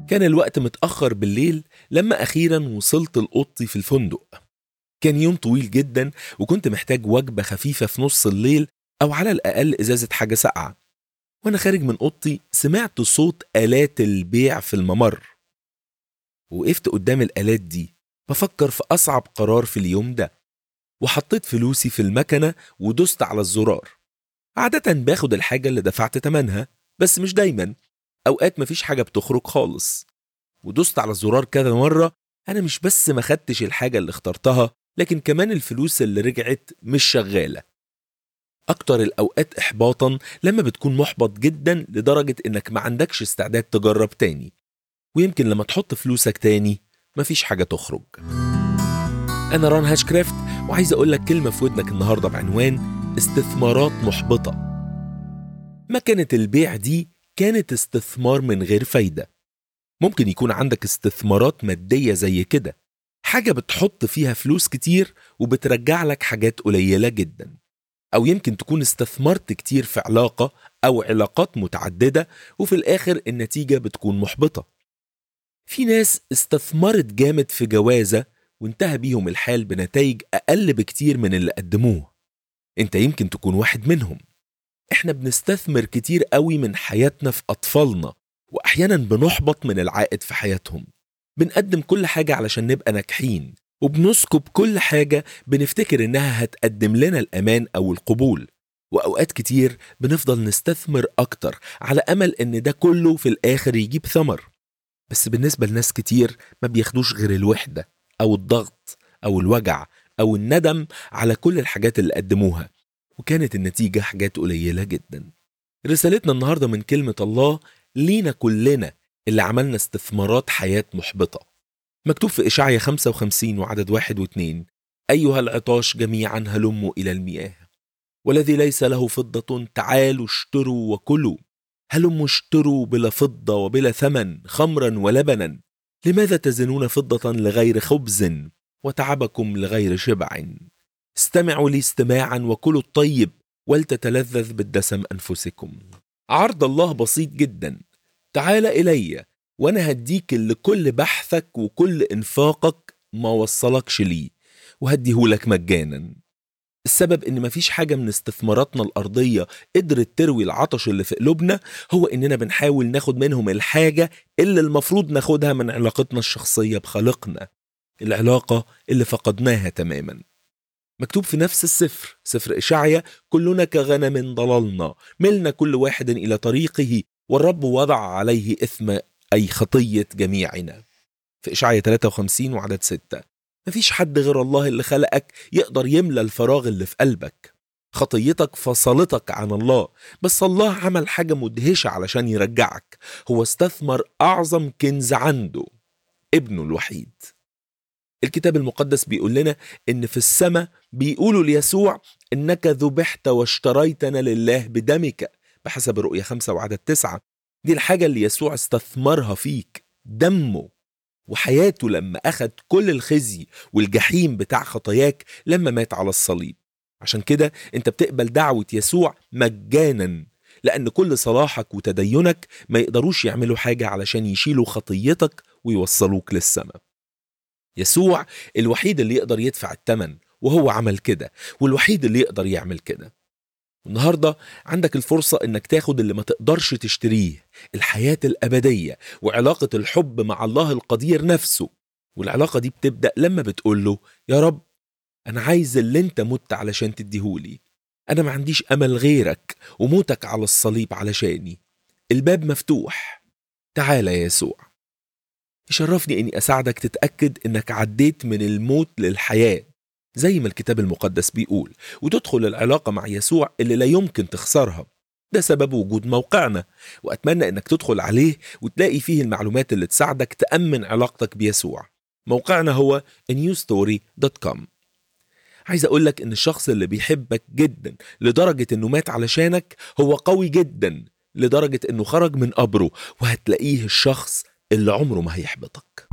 كان الوقت متأخر بالليل لما أخيرا وصلت لأوضتي في الفندق كان يوم طويل جدا وكنت محتاج وجبة خفيفة في نص الليل أو على الأقل إزازة حاجة ساقعة وأنا خارج من أوضتي سمعت صوت آلات البيع في الممر وقفت قدام الآلات دي بفكر في أصعب قرار في اليوم ده وحطيت فلوسي في المكنة ودست على الزرار عادة باخد الحاجة اللي دفعت تمنها بس مش دايما أوقات مفيش حاجة بتخرج خالص ودست على الزرار كذا مرة أنا مش بس ما خدتش الحاجة اللي اخترتها لكن كمان الفلوس اللي رجعت مش شغالة أكتر الأوقات إحباطا لما بتكون محبط جدا لدرجة إنك ما عندكش استعداد تجرب تاني ويمكن لما تحط فلوسك تاني مفيش حاجة تخرج أنا ران هاشكرافت وعايز أقول لك كلمة في ودنك النهاردة بعنوان استثمارات محبطة مكنة البيع دي كانت استثمار من غير فايدة ممكن يكون عندك استثمارات مادية زي كده حاجة بتحط فيها فلوس كتير وبترجع لك حاجات قليلة جدا أو يمكن تكون استثمرت كتير في علاقة أو علاقات متعددة وفي الآخر النتيجة بتكون محبطة في ناس استثمرت جامد في جوازة وانتهى بيهم الحال بنتائج أقل بكتير من اللي قدموه انت يمكن تكون واحد منهم احنا بنستثمر كتير قوي من حياتنا في أطفالنا وأحيانا بنحبط من العائد في حياتهم بنقدم كل حاجة علشان نبقى ناجحين وبنسكب كل حاجة بنفتكر إنها هتقدم لنا الأمان أو القبول وأوقات كتير بنفضل نستثمر أكتر على أمل إن ده كله في الآخر يجيب ثمر بس بالنسبة لناس كتير ما بياخدوش غير الوحدة أو الضغط أو الوجع أو الندم على كل الحاجات اللي قدموها وكانت النتيجة حاجات قليلة جدا رسالتنا النهاردة من كلمة الله لينا كلنا اللي عملنا استثمارات حياة محبطة مكتوب في إشعيا 55 وعدد واحد واثنين أيها العطاش جميعا هلموا إلى المياه والذي ليس له فضة تعالوا اشتروا وكلوا هلموا اشتروا بلا فضة وبلا ثمن خمرا ولبنا لماذا تزنون فضة لغير خبز وتعبكم لغير شبع استمعوا لي استماعا وكلوا الطيب ولتتلذذ بالدسم أنفسكم عرض الله بسيط جدا تعال إلي وأنا هديك اللي كل بحثك وكل إنفاقك ما وصلكش ليه وهديهولك مجانا السبب ان مفيش حاجة من استثماراتنا الأرضية قدرت تروي العطش اللي في قلوبنا هو اننا بنحاول ناخد منهم الحاجة اللي المفروض ناخدها من علاقتنا الشخصية بخالقنا العلاقة اللي فقدناها تماما مكتوب في نفس السفر سفر إشعيا كلنا كغنم ضللنا ملنا كل واحد إلى طريقه والرب وضع عليه إثم أي خطية جميعنا في إشعيا 53 وعدد 6 مفيش حد غير الله اللي خلقك يقدر يملى الفراغ اللي في قلبك خطيتك فصلتك عن الله بس الله عمل حاجة مدهشة علشان يرجعك هو استثمر أعظم كنز عنده ابنه الوحيد الكتاب المقدس بيقول لنا ان في السماء بيقولوا ليسوع انك ذبحت واشتريتنا لله بدمك بحسب الرؤية خمسة وعدد تسعة دي الحاجة اللي يسوع استثمرها فيك دمه وحياته لما أخد كل الخزي والجحيم بتاع خطاياك لما مات على الصليب عشان كده انت بتقبل دعوة يسوع مجانا لأن كل صلاحك وتدينك ما يقدروش يعملوا حاجة علشان يشيلوا خطيتك ويوصلوك للسماء يسوع الوحيد اللي يقدر يدفع الثمن وهو عمل كده والوحيد اللي يقدر يعمل كده النهاردة عندك الفرصة انك تاخد اللي ما تقدرش تشتريه الحياة الأبدية وعلاقة الحب مع الله القدير نفسه والعلاقة دي بتبدأ لما بتقول له يا رب أنا عايز اللي أنت مت علشان تديهولي أنا ما عنديش أمل غيرك وموتك على الصليب علشاني الباب مفتوح تعال يا يسوع يشرفني اني اساعدك تتاكد انك عديت من الموت للحياه زي ما الكتاب المقدس بيقول وتدخل العلاقه مع يسوع اللي لا يمكن تخسرها ده سبب وجود موقعنا واتمنى انك تدخل عليه وتلاقي فيه المعلومات اللي تساعدك تامن علاقتك بيسوع موقعنا هو newstory.com عايز اقول لك ان الشخص اللي بيحبك جدا لدرجه انه مات علشانك هو قوي جدا لدرجه انه خرج من قبره وهتلاقيه الشخص اللي عمره ما هيحبطك